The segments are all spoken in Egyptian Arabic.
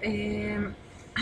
آم،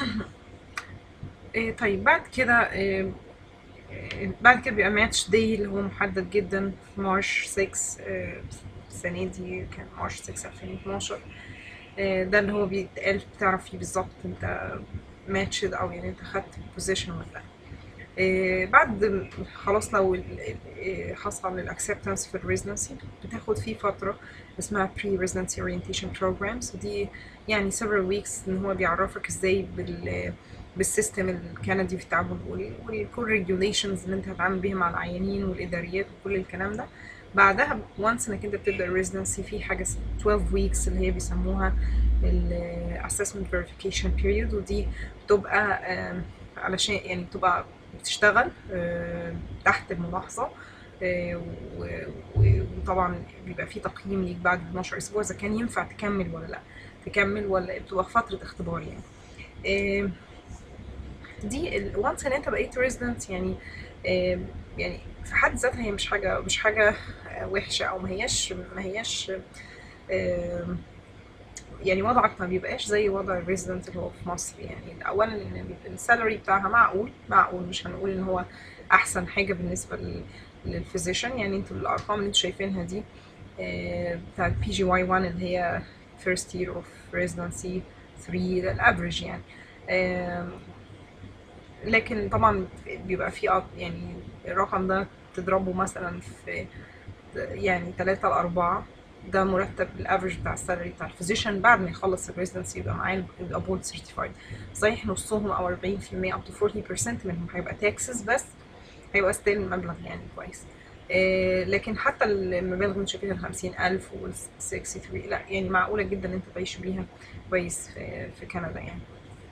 آه، طيب بعد كده آم، آه، بعد كده بيبقى ماتش داي اللي هو محدد جدا في مارش 6 آه، السنة دي كان مارش 6 2012 آه، ده اللي هو بيتقال بتعرف فيه بالظبط انت ماتشد او يعني انت خدت بوزيشن ولا لا آه، بعد خلاص لو ال- ال- حصل الاكسبتنس في الريزنسي بتاخد فيه فترة اسمها pre residency orientation programs ودي يعني several weeks ان هو بيعرفك ازاي بال بالسيستم الكندي في التعامل وال- والكل regulations اللي انت هتتعامل بيها مع العيانين والاداريات وكل الكلام ده بعدها وانس انك انت بتبدا الريزنسي في حاجه اسمها 12 weeks اللي هي بيسموها ال assessment verification period ودي بتبقى آم، علشان يعني بتبقى بتشتغل آم، تحت الملاحظه آه، و- و- وطبعا بيبقى في تقييم ليك بعد 12 اسبوع اذا كان ينفع تكمل ولا لا تكمل ولا بتبقى فتره اختبار يعني آم، دي وانس ان انت بقيت ريزيدنت يعني آم، يعني في حد ذاتها هي مش حاجه مش حاجه آه، وحشه او ما هياش ما هياش آم، يعني وضعك ما بيبقاش زي وضع الريزيدنت اللي هو في مصر يعني اولا ان السالري بتاعها معقول معقول مش هنقول ان هو احسن حاجه بالنسبه لل- للفيزيشن يعني انتوا الارقام اللي انتوا شايفينها دي آه، بتاعت بي جي واي 1 اللي هي first year of residency 3 ده الافريج يعني آم، لكن طبعا بيبقى في أط- يعني الرقم ده تضربه مثلا في يعني تلاتة لأربعة ده مرتب الافرج بتاع السالري بتاع الفيزيشن بعد ما يخلص الريزدنسي يبقى معاه يبقى بورد سيرتيفايد صحيح نصهم او 40% up to 40% منهم هيبقى تاكسز بس هيبقى ستيل مبلغ يعني كويس آه، لكن حتى المبالغ اللي شايفينها ال 50000 وال 63 لا يعني معقولة جدا انت تعيش بيها كويس في, في كندا يعني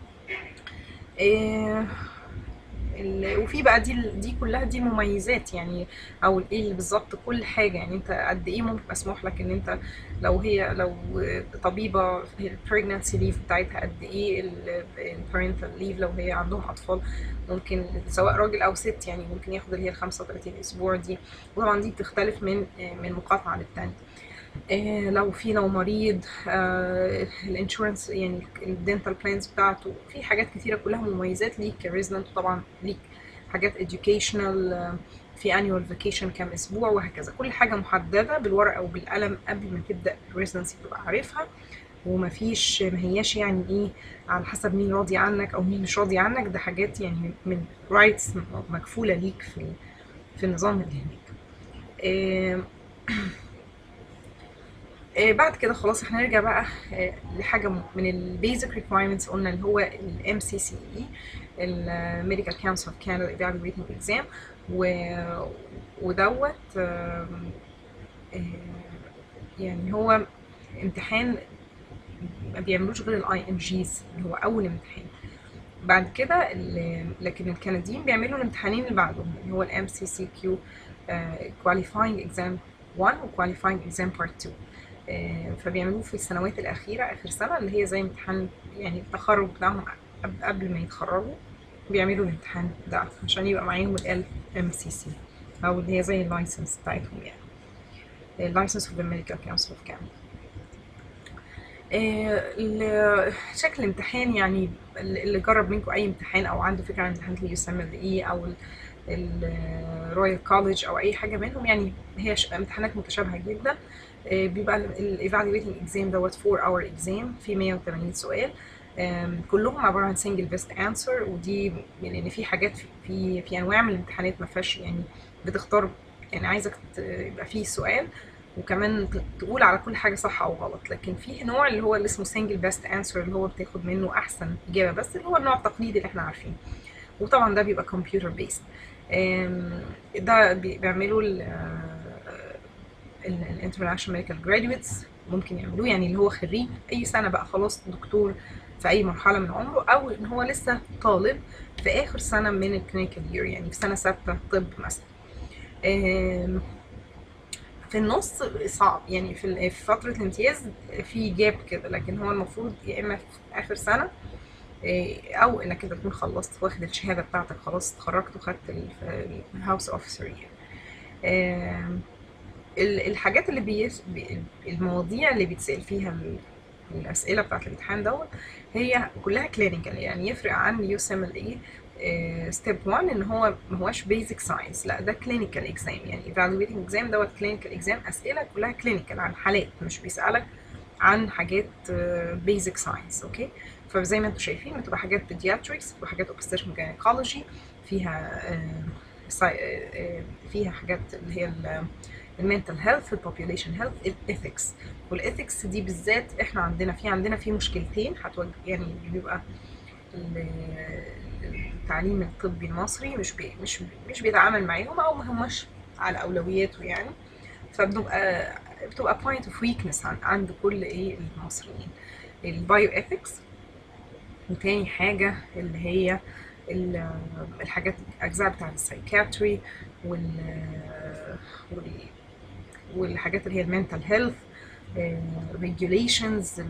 آه، ال- وفي بقى دي دي كلها دي مميزات يعني او ايه اللي بالظبط كل حاجه يعني انت قد ايه ممكن مسموح لك ان انت لو هي لو طبيبه البريجنانسي ليف بتاعتها قد ايه البارنتال ليف لو هي عندهم اطفال ممكن سواء راجل او ست يعني ممكن ياخد اللي هي ال 35 اسبوع دي وطبعا دي بتختلف من من مقاطعه للتانيه آه، لو في لو مريض الانشورنس يعني الدنتال بلانز بتاعته في حاجات كتيرة كلها مميزات ليك كريزنت وطبعا ليك حاجات educational آه، في annual vacation كام اسبوع وهكذا كل حاجة محددة بالورقة وبالقلم قبل ما تبدأ الريزنسي تبقى عارفها ومفيش ما هياش يعني ايه على حسب مين راضي عنك او مين مش راضي عنك ده حاجات يعني من رايتس مكفولة ليك في في النظام اللي هناك آه، آه، بعد كده خلاص احنا نرجع بقى آه، لحاجة م- من البيزك ريكويرمنتس قلنا اللي هو ال MCCE ال Medical Council of Canada Evaluating Exam و ودوت آم، آه، يعني هو امتحان ما بيعملوش غير الاي ام جيز اللي هو اول امتحان بعد كده ال- لكن الكنديين بيعملوا الامتحانين اللي بعدهم اللي هو الام سي سي كيو كواليفاينج اكزام 1 وكواليفاينج اكزام بارت 2 آه، فبيعملوه في السنوات الأخيرة آخر سنة اللي هي زي امتحان يعني التخرج بتاعهم قبل قبل ما يتخرجوا بيعملوا الامتحان ده عشان يبقى معاهم ال MCC أو اللي هي زي اللايسنس بتاعتهم يعني اللايسنس اوف الميديكال كونسل اوف كندا شكل الامتحان يعني اللي جرب منكم أي امتحان أو عنده فكرة عن الامتحانات اللي يسمى الاي أو الرويال كوليدج أو أي حاجة منهم يعني هي ش- امتحانات متشابهة جدا آه، بيبقى الايفالويتنج اكزام دوت 4 اور اكزام في 180 سؤال آم، كلهم عباره عن سنجل بيست انسر ودي يعني ان في حاجات في في, في انواع من الامتحانات ما فيهاش يعني بتختار يعني عايزك ت- يبقى فيه سؤال وكمان ت- تقول على كل حاجه صح او غلط لكن في نوع اللي هو اللي اسمه سنجل بيست انسر اللي هو بتاخد منه احسن اجابه بس اللي هو النوع التقليدي اللي احنا عارفينه وطبعا ده بيبقى كمبيوتر بيست ده بي- بيعملوا الانترناشونال ميديكال جراديويتس ممكن يعملوه يعني اللي هو خريج اي سنه بقى خلاص دكتور في اي مرحله من عمره او ان هو لسه طالب في اخر سنه من الكلينيكال يير يعني في سنه سته طب مثلا آم، في النص صعب يعني في ال- في فتره الامتياز في جاب كده لكن هو المفروض يا اما في اخر سنه إيه، او انك انت تكون خلصت واخد الشهاده بتاعتك خلاص اتخرجت وخدت الهاوس اوفيسر يعني آم، ال- الحاجات اللي بيس... بي- المواضيع اللي بيتسأل فيها ال- الاسئله بتاعت الامتحان دوت هي كلها كلينيكال يعني يفرق عن يو سي ام ال اي ستيب 1 ان هو ما هوش بيزك ساينس لا ده كلينيكال اكزام يعني ايفالويتنج اكزام دوت كلينيكال اكزام اسئله كلها كلينيكال عن حالات مش بيسالك عن حاجات بيزك ساينس اوكي فزي ما انتم شايفين بتبقى حاجات بيدياتريكس بتبقى حاجات اوبستريك جاينيكولوجي فيها فيها حاجات اللي هي المنتال هيلث البوبيوليشن هيلث الاثكس والاثكس دي بالذات احنا عندنا في عندنا في مشكلتين هتوجه يعني بيبقى التعليم الطبي المصري مش بي مش مش بيتعامل معاهم او ما هماش على اولوياته يعني فبنبقى بتبقى بوينت اوف ويكنس عند كل ايه المصريين البايو اثكس وتاني حاجه اللي هي الحاجات الاجزاء بتاعت السايكاتري وال والحاجات اللي هي المنتال هيلث ريجوليشنز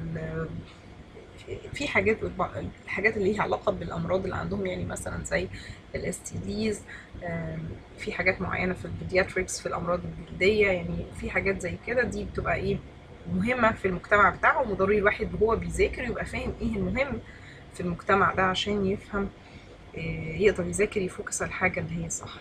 في حاجات الحاجات اللي ليها علاقه بالامراض اللي عندهم يعني مثلا زي الاس تي ديز في حاجات معينه في البيدياتريكس في الامراض الجلديه يعني في حاجات زي كده دي بتبقى ايه مهمه في المجتمع بتاعهم وضروري الواحد وهو بيذاكر يبقى فاهم ايه المهم في المجتمع ده عشان يفهم يقدر يذاكر يفوكس على الحاجه اللي هي صح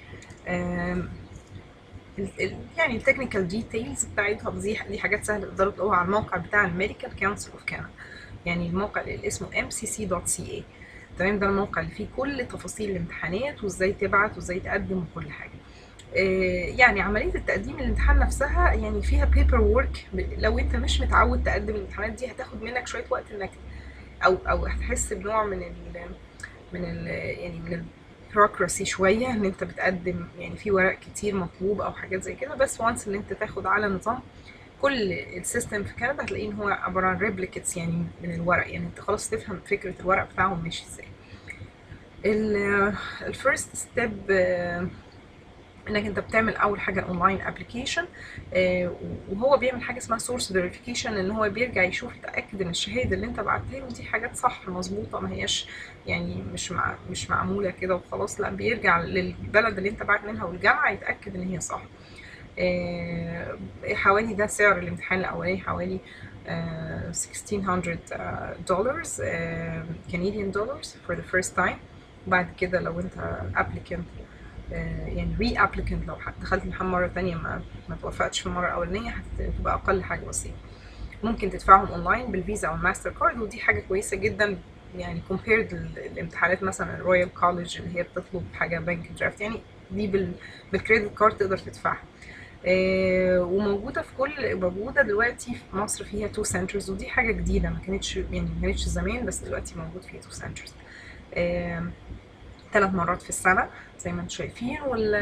يعني التكنيكال ديتيلز بتاعتها دي دي حاجات سهله تقدروا تلاقوها على الموقع بتاع الميديكال كونسل اوف كندا يعني الموقع اللي اسمه mcc.ca تمام ده الموقع اللي فيه كل تفاصيل الامتحانات وازاي تبعت وازاي تقدم وكل حاجه يعني عمليه التقديم الامتحان نفسها يعني فيها بيبر وورك لو انت مش متعود تقدم الامتحانات دي هتاخد منك شويه وقت انك او او هتحس بنوع من ال من ال يعني من البيروقراسي شويه ان انت بتقدم يعني في ورق كتير مطلوب او حاجات زي كده بس وانس ان انت تاخد على نظام كل السيستم في كندا هتلاقيه ان هو عباره عن ريبليكتس يعني من الورق يعني انت خلاص تفهم فكره الورق بتاعهم ماشي ازاي الفيرست ستيب انك انت بتعمل اول حاجه اونلاين ابلكيشن وهو بيعمل حاجه اسمها سورس فيريفيكيشن ان هو بيرجع يشوف يتاكد ان الشهاده اللي انت بعتها له دي حاجات صح مظبوطه ما هياش يعني مش مع مش معموله كده وخلاص لا بيرجع للبلد اللي انت بعت منها والجامعه يتاكد ان هي صح حوالي ده سعر الامتحان الاولاني حوالي 1600 دولار كنديان دولار for the first time بعد كده لو انت applicant يعني ري ابليكنت لو دخلت الامتحان مره تانية ما ما توفقتش في المره الاولانيه هتبقى اقل حاجه بسيطه ممكن تدفعهم اونلاين بالفيزا او الماستر كارد ودي حاجه كويسه جدا يعني كومبيرد الامتحانات مثلا الرويال كولج اللي هي بتطلب حاجه بنك درافت يعني دي بال بالكريدت كارد تقدر تدفعها آه وموجوده في كل موجوده دلوقتي في مصر فيها تو سنترز ودي حاجه جديده ما كانتش يعني ما كانتش زمان بس دلوقتي موجود فيها تو سنترز آه ثلاث مرات في السنة زي ما انتم شايفين وال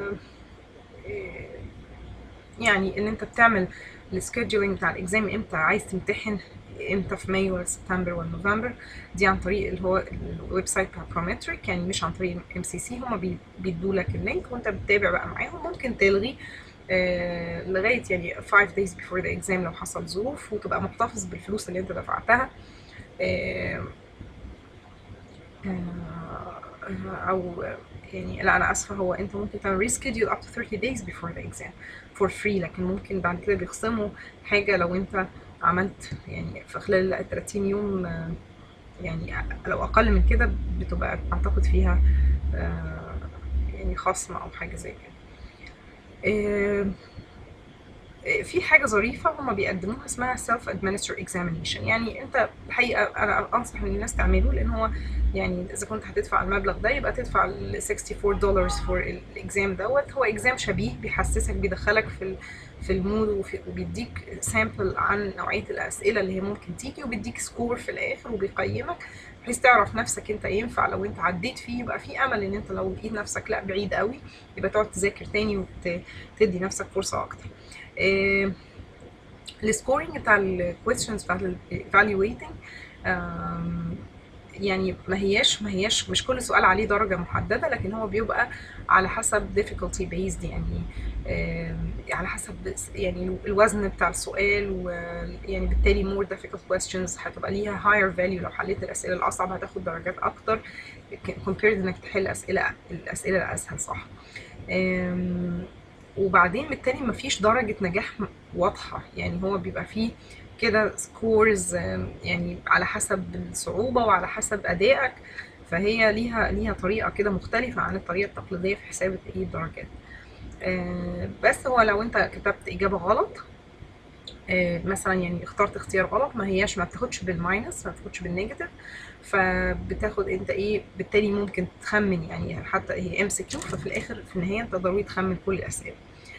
يعني ان انت بتعمل السكيدجولينج بتاع الاكزام امتى عايز تمتحن امتى في مايو ولا سبتمبر ولا نوفمبر دي عن طريق اللي هو الويب سايت بتاع برومتريك يعني مش عن طريق ام سي سي هما بيدوا لك اللينك وانت بتتابع بقى معاهم ممكن تلغي آه لغايه يعني 5 days before the exam لو حصل ظروف وتبقى محتفظ بالفلوس اللي انت دفعتها آه آه او يعني لا انا اسفه هو انت ممكن تعمل ريسكيدول up to 30 days before the exam for free لكن ممكن بعد كده بيخصموا حاجه لو انت عملت يعني في خلال ال 30 يوم يعني لو اقل من كده بتبقى اعتقد فيها يعني خصم او حاجه زي كده في حاجه ظريفه هما بيقدموها اسمها سيلف ادمنستر اكزامينيشن يعني انت الحقيقه انا انصح ان الناس تعمله لان هو يعني اذا كنت هتدفع المبلغ ده يبقى تدفع ال 64 دولار فور الاكزام دوت هو اكزام شبيه بيحسسك بيدخلك في في المود وبيديك سامبل عن نوعيه الاسئله اللي هي ممكن تيجي وبيديك سكور في الاخر وبيقيمك بحيث تعرف نفسك انت ينفع لو انت عديت فيه يبقى في امل ان انت لو لقيت نفسك لا بعيد قوي يبقى تقعد تذاكر تاني وتدي نفسك فرصه اكتر إيه السكورينج بتاع الكويستشنز بتاعت الايفالويتنج يعني ما هياش ما هياش مش كل سؤال عليه درجه محدده لكن هو بيبقى على حسب difficulty based يعني آه على حسب يعني الوزن بتاع السؤال ويعني بالتالي more difficult questions هتبقى ليها higher value لو حليت الاسئله الاصعب هتاخد درجات اكتر compared انك تحل اسئله الاسئله الاسهل صح وبعدين بالتالي مفيش درجه نجاح واضحه يعني هو بيبقى فيه كده سكورز يعني على حسب الصعوبة وعلى حسب أدائك فهي ليها ليها طريقة كده مختلفة عن الطريقة التقليدية في حساب ايه الدرجات آه، بس هو لو انت كتبت إجابة غلط آه، مثلا يعني اخترت اختيار غلط ما هياش ما بتاخدش بالماينس ما بتاخدش بالنيجاتيف فبتاخد انت ايه بالتالي ممكن تخمن يعني حتى هي ام سي كيو ففي الاخر في النهايه انت ضروري تخمن كل الاسئله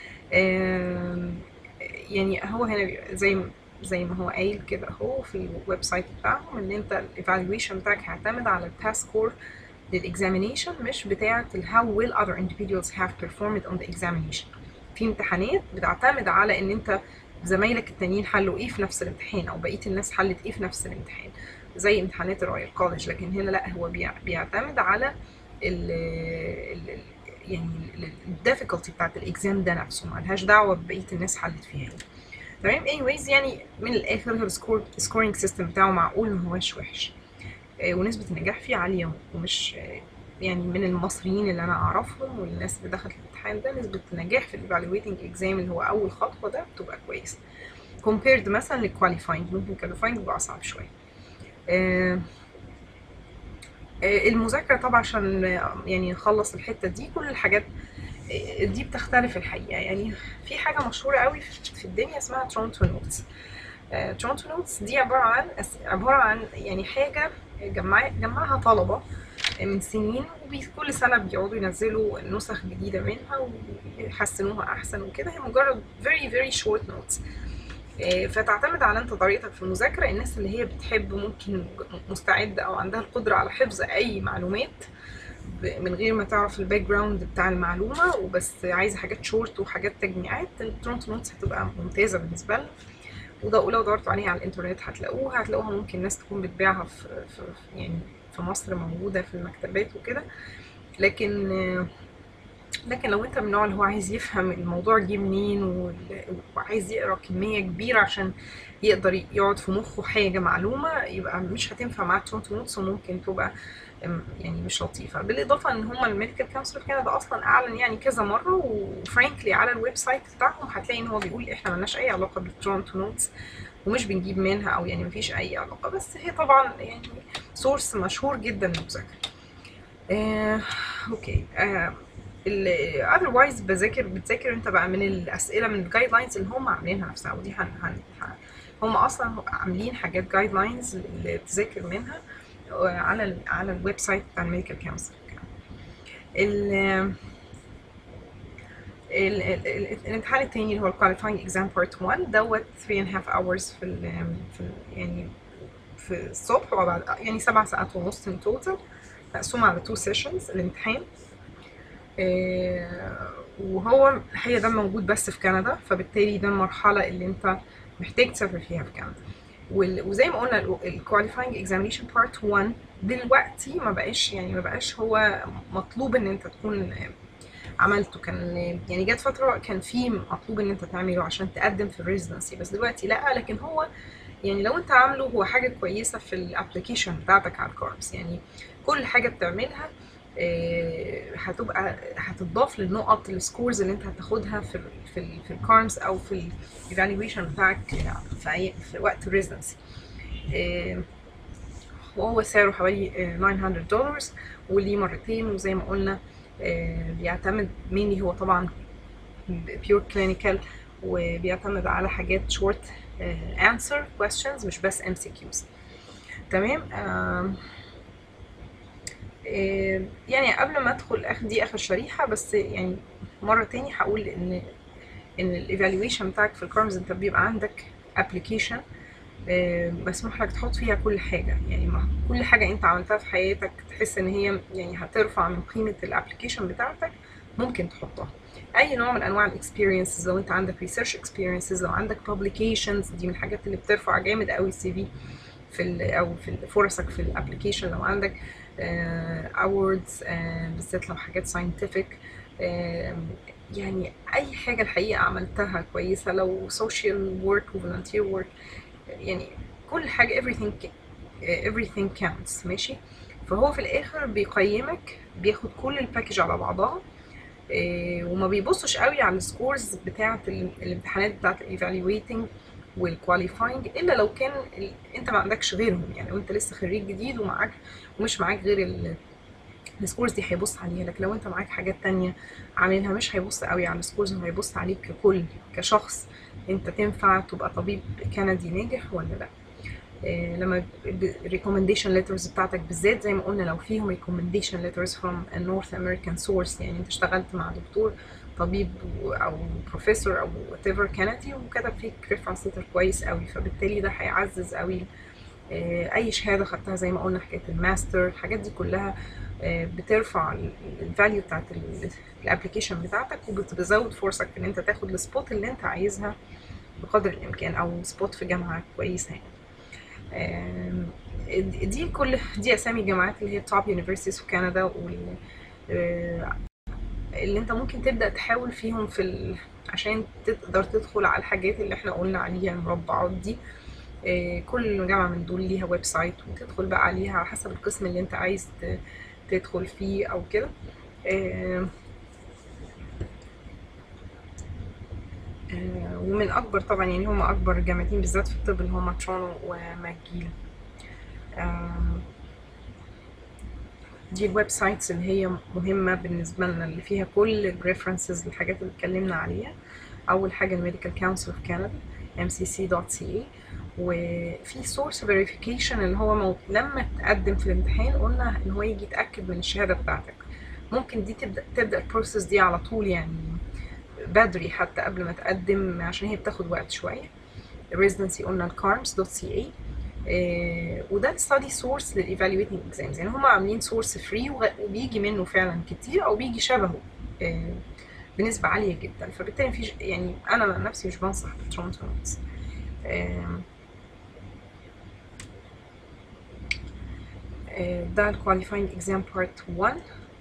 آم، يعني هو هنا بيبقى زي زي ما هو قايل كده اهو في الويب سايت بتاعهم ان انت الايفالويشن بتاعك هيعتمد على الباس سكور للاكزامينيشن مش بتاعه ال how will other individuals have performed on the examination في امتحانات بتعتمد على ان انت زمايلك التانيين حلوا ايه في نفس الامتحان او بقيه الناس حلت ايه في نفس الامتحان زي امتحانات الرويال كولج لكن هنا لا هو بيع- بيعتمد على ال ال يعني الديفيكولتي بتاعت الاكزام ده نفسه مالهاش دعوه ببقيه الناس حلت فيها ايه تمام anyways يعني من الاخر هو السكور السكورينج سيستم بتاعه معقول ما هوش وحش آه، ونسبه النجاح فيه عاليه ومش آه، يعني من المصريين اللي انا اعرفهم والناس اللي دخلت الامتحان ده نسبه النجاح في الايفالويتنج اكزام اللي هو اول خطوه ده بتبقى كويسه compared مثلا للكواليفاينج ممكن الكواليفاينج بيبقى اصعب شويه آه، آه، المذاكرة طبعا عشان آه، يعني نخلص الحتة دي كل الحاجات آه، دي بتختلف الحقيقة يعني في حاجة مشهورة قوي في في الدنيا اسمها تورونتو نوتس تورونتو نوتس دي عبارة عن أس- عبارة عن يعني حاجة جمع جمعها طلبة من سنين وكل سنة بيقعدوا ينزلوا نسخ جديدة منها ويحسنوها أحسن وكده هي مجرد very very short notes آه، فتعتمد على انت طريقتك في المذاكرة الناس اللي هي بتحب ممكن مستعدة او عندها القدرة على حفظ اي معلومات ب- من غير ما تعرف الباك جراوند بتاع المعلومة وبس عايزة حاجات شورت وحاجات تجميعات التورنتو نوتس هتبقى ممتازة بالنسبة لها وده ولو دورتوا عليها على الانترنت هتلاقوها هتلاقوها ممكن ناس تكون بتبيعها في, في في- يعني في مصر موجودة في المكتبات وكده لكن آه، لكن لو انت من النوع اللي هو عايز يفهم الموضوع جه منين وال- وعايز يقرا كميه كبيره عشان يقدر يقعد في مخه حاجه معلومه يبقى مش هتنفع معاه تورنتو نوتس وممكن تبقى ام، يعني مش لطيفه بالاضافه ان هم الميديكال كونسل في كندا اصلا اعلن يعني كذا مره وفرانكلي على الويب سايت بتاعهم هتلاقي ان هو بيقول احنا ملناش اي علاقه بالتورنتو نوتس ومش بنجيب منها او يعني مفيش اي علاقه بس هي طبعا يعني سورس مشهور جدا للمذاكره آه، اوكي آه، ال otherwise بذاكر بتذاكر انت بقى من الاسئله من الجايد لاينز اللي هم عاملينها نفسها ودي هن هن هن- هم اصلا عاملين حاجات جايد لاينز اللي تذاكر منها آه، على ال على الويب سايت بتاع الميديكال كونسل ال ال- ال- ال- الامتحان التاني اللي هو الكواليفاينج اكزام بارت 1 دوت 3 and half hours في ال في ال يعني في الصبح وبعد يعني سبع ساعات ونص من توتال مقسوم على تو سيشنز الامتحان آه، وهو الحقيقة ده موجود بس في كندا فبالتالي ده المرحلة اللي انت محتاج تسافر فيها في كندا وال- وزي ما قلنا الكواليفاينج اكزامينيشن بارت 1 دلوقتي ما بقاش يعني ما بقاش هو مطلوب ان انت تكون عملته كان يعني جت فترة كان في مطلوب ان انت تعمله عشان تقدم في الريزيدنسي بس دلوقتي لا لكن هو يعني لو انت عامله هو حاجة كويسة في الابلكيشن بتاعتك على الكاربس يعني كل حاجة بتعملها آه، هتبقى هتضاف للنقط السكورز اللي انت هتاخدها في ال في ال في الكارمز او في الايفالويشن بتاعك في اي في وقت الريزيدنسي وهو سعره حوالي آه، 900 دولار وليه مرتين وزي ما قلنا آه، بيعتمد mainly هو طبعا بيور كلينيكال وبيعتمد على حاجات شورت answer questions مش بس MCQs تمام آم، آه، يعني قبل ما ادخل اخد دي اخر شريحة بس يعني مرة تاني هقول ان ان الايفالويشن بتاعك في الكارمز انت بيبقى عندك ابلكيشن مسموح لك تحط فيها كل حاجة يعني ما كل حاجة انت عملتها في حياتك تحس ان هي يعني هترفع من قيمة الابلكيشن بتاعتك ممكن تحطها اي نوع من انواع الاكسبيرينسز لو انت عندك ريسيرش اكسبيرينسز لو عندك publications دي من الحاجات اللي بترفع جامد قوي السي في في ال او في ال- فرصك في الابلكيشن لو عندك awards آه، بالذات لو حاجات scientific آه، يعني اي حاجه الحقيقه عملتها كويسه لو social work و volunteer work يعني كل حاجه everything everything counts ماشي فهو في الاخر بيقيمك بياخد كل الباكج على بعضها إيه، وما بيبصش قوي على السكورز بتاعه ال- الامتحانات بتاعه الايفالويتنج والكواليفاينج الا لو كان ال... انت ما عندكش غيرهم يعني لو انت لسه خريج جديد ومعاك ومش معاك غير ال... السكورز دي هيبص عليها لكن لو انت معاك حاجات تانية عاملها مش هيبص قوي على السكورز هو هيبص عليك ككل كشخص انت تنفع تبقى طبيب كندي ناجح ولا لا آه، لما الريكومنديشن ليترز بتاعتك بالذات زي ما قلنا لو فيهم ريكومنديشن ليترز فروم نورث امريكان سورس يعني انت اشتغلت مع دكتور طبيب و- او بروفيسور او وات ايفر كندي وكتب فيك ريفرنس ليتر كويس قوي فبالتالي ده هيعزز قوي آه، اي شهاده خدتها زي ما قلنا حكايه الماستر الحاجات دي كلها آه، بترفع الفاليو بتاعت الابلكيشن بتاعتك وبتزود فرصك ان انت تاخد السبوت اللي انت عايزها بقدر الامكان او سبوت في جامعه كويسه يعني آم، دي كل دي اسامي الجامعات اللي هي توب يونيفرسيتيز في كندا وال آه، اللي انت ممكن تبدا تحاول فيهم في ال... عشان تقدر تدخل على الحاجات اللي احنا قلنا عليها المربعات دي آه، كل جامعه من دول ليها ويب سايت وتدخل بقى عليها على حسب القسم اللي انت عايز ت- تدخل فيه او كده آه، آه، ومن اكبر طبعا يعني هم اكبر جامعتين بالذات في الطب اللي هم ترونو وماكجيل آم، دي الويب سايتس اللي هي مهمة بالنسبة لنا اللي فيها كل الريفرنسز للحاجات اللي اتكلمنا عليها أول حاجة الميديكال كونسل اوف كندا mcc.ca وفي سورس فيريفيكيشن اللي هو مو... لما تقدم في الامتحان قلنا ان هو يجي يتأكد من الشهادة بتاعتك ممكن دي تبدأ تبدأ البروسيس دي على طول يعني بدري حتى قبل ما تقدم عشان هي بتاخد وقت شوية residency قلنا الكارمز.ca آه، وده الستادي سورس للايفالويتنج اكزامز يعني هم عاملين سورس فري وبيجي منه فعلا كتير او بيجي شبهه آه، بنسبة عالية جدا فبالتالي مفيش يعني انا عن نفسي مش بنصح بترونتو نوتس آم، آه، ده الكواليفاينج اكزام بارت 1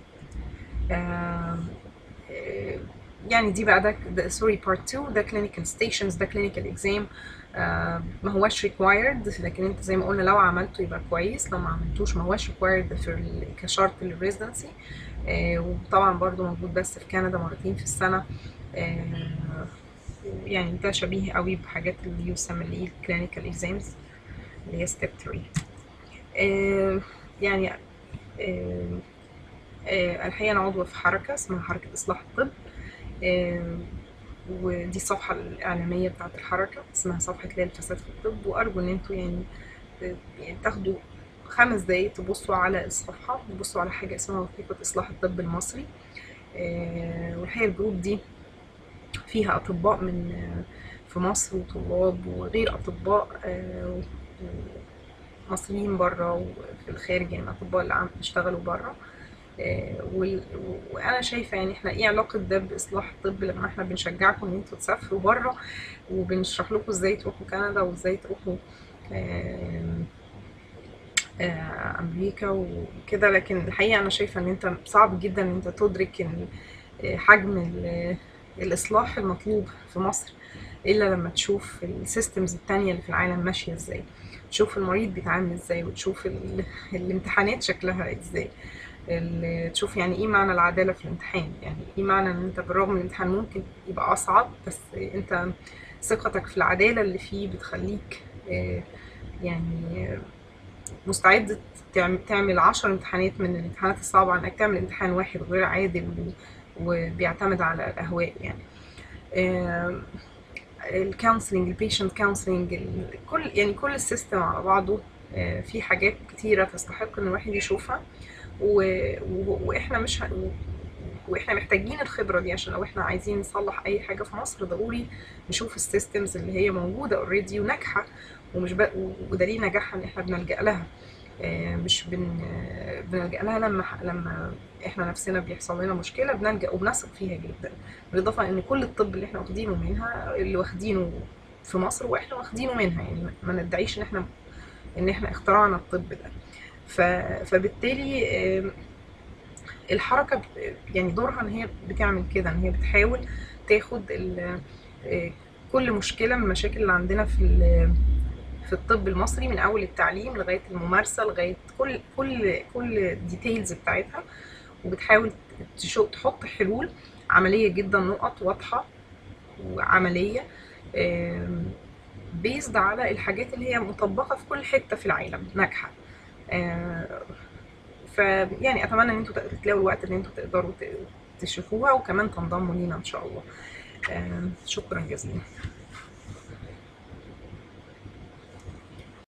آم، آه، يعني دي بقى ده, ده سوري بارت 2 ده كلينيكال ستيشنز ده كلينيكال اكزام ما هوش ريكوايرد لكن انت زي ما قلنا لو عملته يبقى كويس لو ما عملتوش ما هوش ريكوايرد في ال- كشرط للريزدنسي وطبعا برضو موجود بس في كندا مرتين في السنة آه، يعني ده شبيه قوي بحاجات اللي يسمى اللي هي الكلينيكال اكزامز اللي هي ستيب 3 آه، يعني آه، آه، الحقيقة أنا عضوة في حركة اسمها حركة إصلاح الطب آه، ودي الصفحة الإعلامية بتاعت الحركة اسمها صفحة ليل الفساد في الطب وأرجو إن انتوا يعني ت- يعني تاخدوا خمس دقايق تبصوا على الصفحة تبصوا على حاجة اسمها وثيقة إصلاح الطب المصري آه، والحقيقة الجروب دي فيها أطباء من آه، في مصر وطلاب وغير أطباء آه، و- مصريين بره وفي الخارج يعني أطباء اللي عم بيشتغلوا بره آه، وال- و- وانا شايفه يعني احنا ايه علاقه ده باصلاح الطب لما احنا بنشجعكم ان انتوا تسافروا بره وبنشرح لكم ازاي تروحوا كندا وازاي تروحوا آم، آه، امريكا وكده لكن الحقيقه انا شايفه ان انت صعب جدا ان انت تدرك ان آه، حجم ال- الاصلاح المطلوب في مصر الا لما تشوف السيستمز التانية اللي في العالم ماشيه ازاي تشوف المريض بيتعامل ازاي وتشوف ال- الامتحانات شكلها ازاي ال- تشوف يعني ايه معنى العدالة في الامتحان يعني ايه معنى ان انت بالرغم من الامتحان ممكن يبقى اصعب بس انت ثقتك في العدالة اللي فيه بتخليك آه، يعني آه، مستعد تعم- تعمل عشر امتحانات من الامتحانات الصعبة عن انك تعمل امتحان واحد غير عادل و- وبيعتمد على الاهواء يعني الكونسلنج البيشنت كونسلنج كل يعني كل السيستم على بعضه آه، في حاجات كتيرة تستحق ان الواحد يشوفها و... و... واحنا مش ه... و... واحنا محتاجين الخبرة دي عشان لو احنا عايزين نصلح اي حاجة في مصر ضروري نشوف السيستمز اللي هي موجودة اوريدي وناجحة ومش ب... ودليل نجاحها ان احنا بنلجأ لها آه، مش بن... آه، بنلجأ لها لما ح- لما احنا نفسنا بيحصل لنا مشكلة بنلجأ وبنثق فيها جدا بالإضافة ان كل الطب اللي احنا واخدينه منها اللي واخدينه في مصر واحنا واخدينه منها يعني ما ندعيش ان احنا ان احنا اخترعنا الطب ده ف... فبالتالي آم، الحركة ب- يعني دورها ان هي بتعمل كده ان هي بتحاول تاخد ال- آه، كل مشكلة من المشاكل اللي عندنا في ال- في الطب المصري من اول التعليم لغاية الممارسة لغاية كل كل كل الديتيلز بتاعتها وبتحاول تشو- تحط حلول عملية جدا نقط واضحة وعملية آم، بيزد على الحاجات اللي هي مطبقه في كل حته في العالم ناجحه آه، فيعني اتمنى ان انتوا تلاقوا الوقت ان انتوا تقدروا ت- تشوفوها وكمان تنضموا لينا ان شاء الله آه، شكرا جزيلا